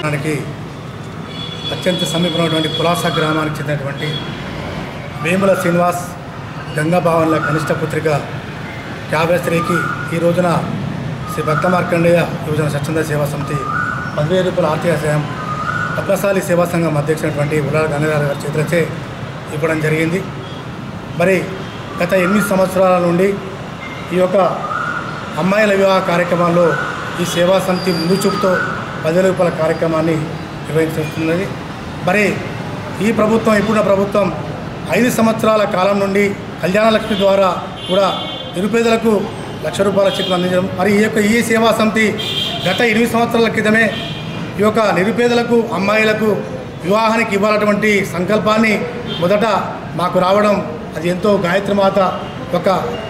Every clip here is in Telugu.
దానికి అత్యంత సమీపమైనటువంటి పులాస గ్రామానికి చెందినటువంటి వేముల శ్రీనివాస్ గంగాభావన్ల కనిష్ట పుత్రిక కావ్యశ్రీకి ఈ రోజున శ్రీ భక్త మార్కండేయ యువజన స్వచ్ఛంద సేవా సమితి పదివేల రూపాయల ఆర్థిక సాయం పద్మశాలి సేవా సంఘం అధ్యక్షుడైనటువంటి ఉల్లాల గంగాధర గారి చేతులచే ఇవ్వడం జరిగింది మరి గత ఎనిమిది సంవత్సరాల నుండి ఈ యొక్క అమ్మాయిల వివాహ కార్యక్రమాల్లో ఈ సేవా సమితి ముందు చూపుతో పదివేల రూపాయల కార్యక్రమాన్ని నిర్వహిస్తున్నది మరి ఈ ప్రభుత్వం ఇప్పుడున్న ప్రభుత్వం ఐదు సంవత్సరాల కాలం నుండి కళ్యాణ లక్ష్మి ద్వారా కూడా నిరుపేదలకు లక్ష రూపాయల చెక్కులు అందించడం మరి ఈ యొక్క ఈ సేవా సమితి గత ఎనిమిది సంవత్సరాల క్రితమే ఈ యొక్క నిరుపేదలకు అమ్మాయిలకు వివాహానికి ఇవ్వాలటువంటి సంకల్పాన్ని మొదట మాకు రావడం అది ఎంతో గాయత్రి మాత యొక్క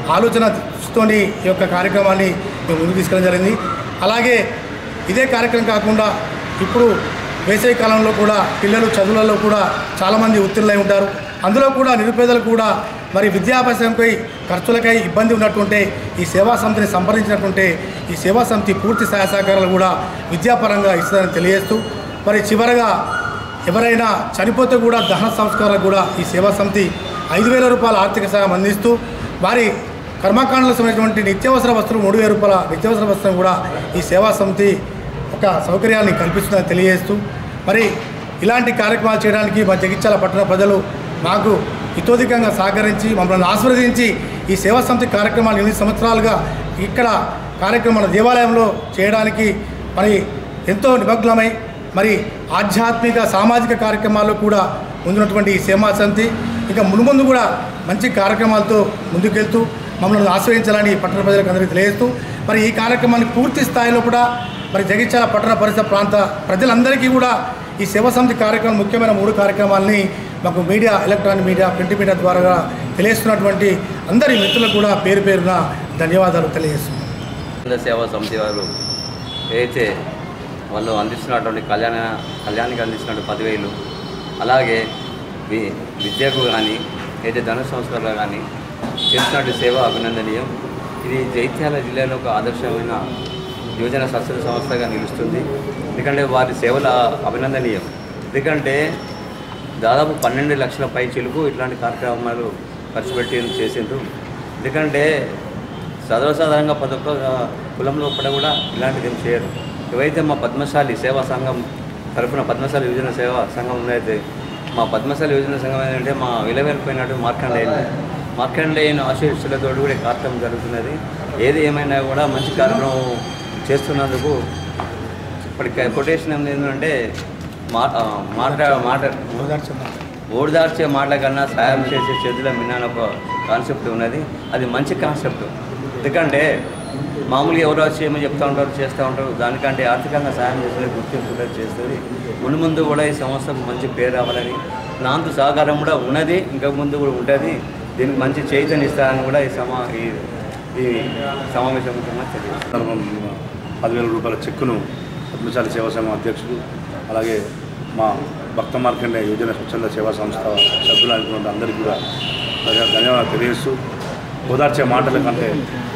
ఆలోచనతోని ఈ యొక్క కార్యక్రమాన్ని మేము ముందుకు తీసుకెళ్ళడం జరిగింది అలాగే ఇదే కార్యక్రమం కాకుండా ఇప్పుడు వేసవి కాలంలో కూడా పిల్లలు చదువులలో కూడా చాలామంది ఉత్తీర్ణులై ఉంటారు అందులో కూడా నిరుపేదలు కూడా మరి విద్యాభ్యాసంపై ఖర్చులకై ఇబ్బంది ఉన్నట్టుంటే ఈ సేవా సమితిని సంప్రదించినట్టుంటే ఈ సేవా సమితి పూర్తి సహాయ సహకారాలు కూడా విద్యాపరంగా ఇస్తుందని తెలియజేస్తూ మరి చివరగా ఎవరైనా చనిపోతే కూడా దహన సంస్కారాలకు కూడా ఈ సేవా సమితి ఐదు వేల రూపాయల ఆర్థిక సహాయం అందిస్తూ వారి కర్మకాండలకు సంబంధించినటువంటి నిత్యావసర వస్తువులు మూడు వేల రూపాయల నిత్యావసర వస్తువులు కూడా ఈ సేవా సమితి ఒక సౌకర్యాన్ని కల్పిస్తుందని తెలియజేస్తూ మరి ఇలాంటి కార్యక్రమాలు చేయడానికి మా జగిత్యాల పట్టణ ప్రజలు మాకు ఇతోధికంగా సహకరించి మమ్మల్ని ఆశీర్వదించి ఈ సేవా సమితి కార్యక్రమాలు ఎనిమిది సంవత్సరాలుగా ఇక్కడ కార్యక్రమాలు దేవాలయంలో చేయడానికి మరి ఎంతో నిమగ్నమై మరి ఆధ్యాత్మిక సామాజిక కార్యక్రమాల్లో కూడా ముందున్నటువంటి ఈ సేవా సమితి ఇక మునుముందు కూడా మంచి కార్యక్రమాలతో ముందుకెళ్తూ మమ్మల్ని ఆశ్రయించాలని పట్టణ ప్రజలకు అందరికీ తెలియజేస్తూ మరి ఈ కార్యక్రమాన్ని పూర్తి స్థాయిలో కూడా మరి జగిత్యాల పట్టణ పరిసర ప్రాంత ప్రజలందరికీ కూడా ఈ సేవా సమితి కార్యక్రమం ముఖ్యమైన మూడు కార్యక్రమాలని మాకు media electronic media print media ద్వారా తెలియజేస్తున్నటువంటి అందరి మిత్రులకు కూడా పేరు పేరున ధన్యవాదాలు తెలియజేస్తున్నాను కేంద్ర సేవా సమితి వారు ఏదైతే వాళ్ళు అందిస్తున్నటువంటి కళ్యాణ కళ్యాణానికి అందిస్తున్నటువంటి పదివేలు అలాగే వి విద్యకు కానీ ఏదైతే ధన సంస్కరణలో కానీ చేస్తున్నటువంటి సేవ అభినందనీయం ఇది జైత్యాల జిల్లాలో ఒక ఆదర్శమైన యువజన స్వచ్ఛత సంస్థగా నిలుస్తుంది ఎందుకంటే వారి సేవల అభినందనీయం ఎందుకంటే దాదాపు పన్నెండు లక్షల పై చిలుకు ఇట్లాంటి కార్యక్రమాలు ఖర్చు పెట్టి చేసిండ్రు ఎందుకంటే సర్వసాధారణంగా ప్రతి ఒక్క కులంలో కూడా కూడా ఇలాంటిది ఏం చేయరు ఏవైతే మా పద్మశాలి సేవా సంఘం తరఫున పద్మశాలి యువజన సేవా సంఘం ఉన్నదైతే మా పద్మశాలి యువజన సంఘం ఏంటంటే మా విలవెళ్ళిపోయినట్టు మార్కండేయులు మార్కండేయుని ఆశీస్సులతో కూడా ఈ కార్యక్రమం జరుగుతున్నది ఏది ఏమైనా కూడా మంచి కార్యక్రమం చేస్తున్నందుకు ఇప్పటికి కొటేషన్ ఏంటంటే మాట మాట మాట ఓడిదార్చే మాటల కన్నా సాయం చేసే చేతుల మిన్న ఒక కాన్సెప్ట్ ఉన్నది అది మంచి కాన్సెప్ట్ ఎందుకంటే మామూలుగా ఎవరో వచ్చి ఏమో చెప్తూ ఉంటారు చేస్తూ ఉంటారు దానికంటే ఆర్థికంగా సాయం చేసేది గుర్తింపు కూడా చేస్తుంది ముందు ముందు కూడా ఈ సంస్థకు మంచి పేరు రావాలని నాంతు సహకారం కూడా ఉన్నది ఇంకా ముందు కూడా ఉంటుంది దీనికి మంచి చైతన్య ఇస్తారని కూడా ఈ సమా ఈ ఈ సమావేశం ముఖ్యంగా తెలియదు సందర్భం పదివేల రూపాయల చెక్కును పద్మశాలి సేవా సంఘం అధ్యక్షుడు అలాగే మా భక్త మార్కండే యోజన స్వచ్ఛంద సేవా సంస్థ సభ్యులైనటువంటి అందరికీ కూడా ధన్య- ధన్యవాదాలు తెలియజేస్తూ ఓదార్చే మాటల కంటే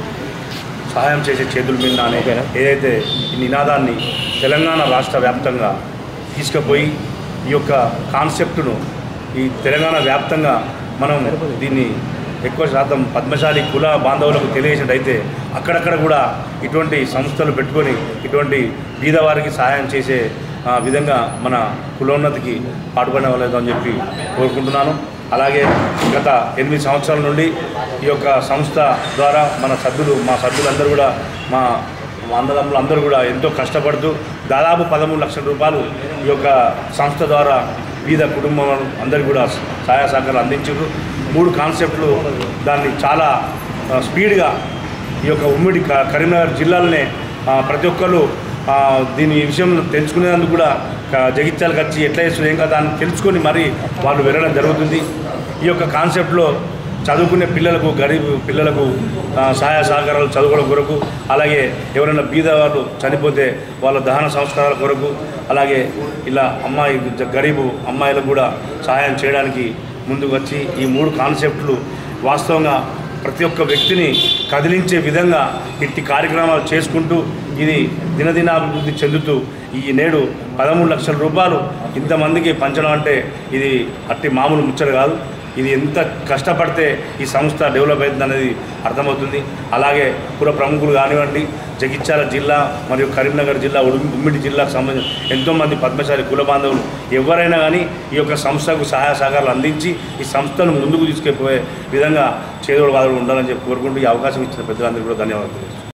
సహాయం చేసే చేతుల మీద అనే ఏదైతే ఈ నినాదాన్ని తెలంగాణ రాష్ట్ర వ్యాప్తంగా తీసుకుపోయి ఈ యొక్క కాన్సెప్ట్ను ఈ తెలంగాణ వ్యాప్తంగా మనం దీన్ని ఎక్కువ శాతం పద్మశాలి కుల బాంధవులకు తెలియజేసినట్టయితే అక్కడక్కడ కూడా ఇటువంటి సంస్థలు పెట్టుకొని ఇటువంటి బీదవారికి సహాయం చేసే ఆ, విధంగా మన కులోన్నతికి పాటుపడిన వాళ్ళని అని చెప్పి కోరుకుంటున్నాను అలాగే గత ఎనిమిది సంవత్సరాల నుండి ఈ యొక్క సంస్థ ద్వారా మన సభ్యులు మా సభ్యులందరూ కూడా మా మా అన్నదమ్ములు అందరూ కూడా ఎంతో కష్టపడుతూ దాదాపు పదమూడు లక్షల రూపాయలు ఈ యొక్క సంస్థ ద్వారా వివిధ కుటుంబం అందరికీ కూడా సహాయ సహకారాలు అందించారు మూడు కాన్సెప్ట్లు దాన్ని చాలా ఆ, స్పీడ్గా ఈ యొక్క ఉమ్మడి క- కరీంనగర్ జిల్లాలోనే ఆ, ప్రతి ఒక్కరు ఆ, దీని విషయం తెలుసుకునేందుకు కూడా క- జగిత్యాలకు వచ్చి ఎట్లా చేస్తుంది ఏం కదా అని తెలుసుకొని మరి వాళ్ళు వెళ్ళడం జరుగుతుంది ఈ యొక్క కాన్సెప్ట్లో చదువుకునే పిల్లలకు గరీబ్ పిల్లలకు ఆ, సహాయ సహకారాలు చదువుకోవడం కొరకు అలాగే ఎవరైనా బీద వాళ్ళు చనిపోతే వాళ్ళ దహన సంస్కారాల కొరకు అలాగే ఇలా అమ్మాయి జ- గరీబు అమ్మాయిలకు కూడా సహాయం చేయడానికి ముందుకు వచ్చి ఈ మూడు కాన్సెప్ట్లు వాస్తవంగా ప్రతి ఒక్క వ్యక్తిని కదిలించే విధంగా ఇట్టి కార్యక్రమాలు చేసుకుంటూ ఇది దినదినాభివృద్ధి చెందుతూ ఈ నేడు పదమూడు లక్షల రూపాయలు ఇంతమందికి పంచడం అంటే ఇది అట్టి మామూలు ముచ్చట కాదు ఇది ఎంత కష్టపడితే ఈ సంస్థ డెవలప్ అవుతుంది అనేది అర్థమవుతుంది అలాగే పుర ప్రముఖులు కానివ్వండి జగిత్యాల జిల్లా మరియు కరీంనగర్ జిల్లా ఉడుమి- ఉమ్మిడి జిల్లాకు సంబంధించిన ఎంతోమంది పద్మశాలి కుల బాంధవులు ఎవరైనా కానీ ఈ యొక్క సంస్థకు సహాయ సహకారాలు అందించి ఈ సంస్థను ముందుకు తీసుకెళ్ళిపోయే విధంగా చేదోడు వాదోడు ఉండాలని చెప్పి కోరుకుంటూ ఈ అవకాశం ఇచ్చిన పెద్దలందరికీ కూడా ధన్యవాదాలు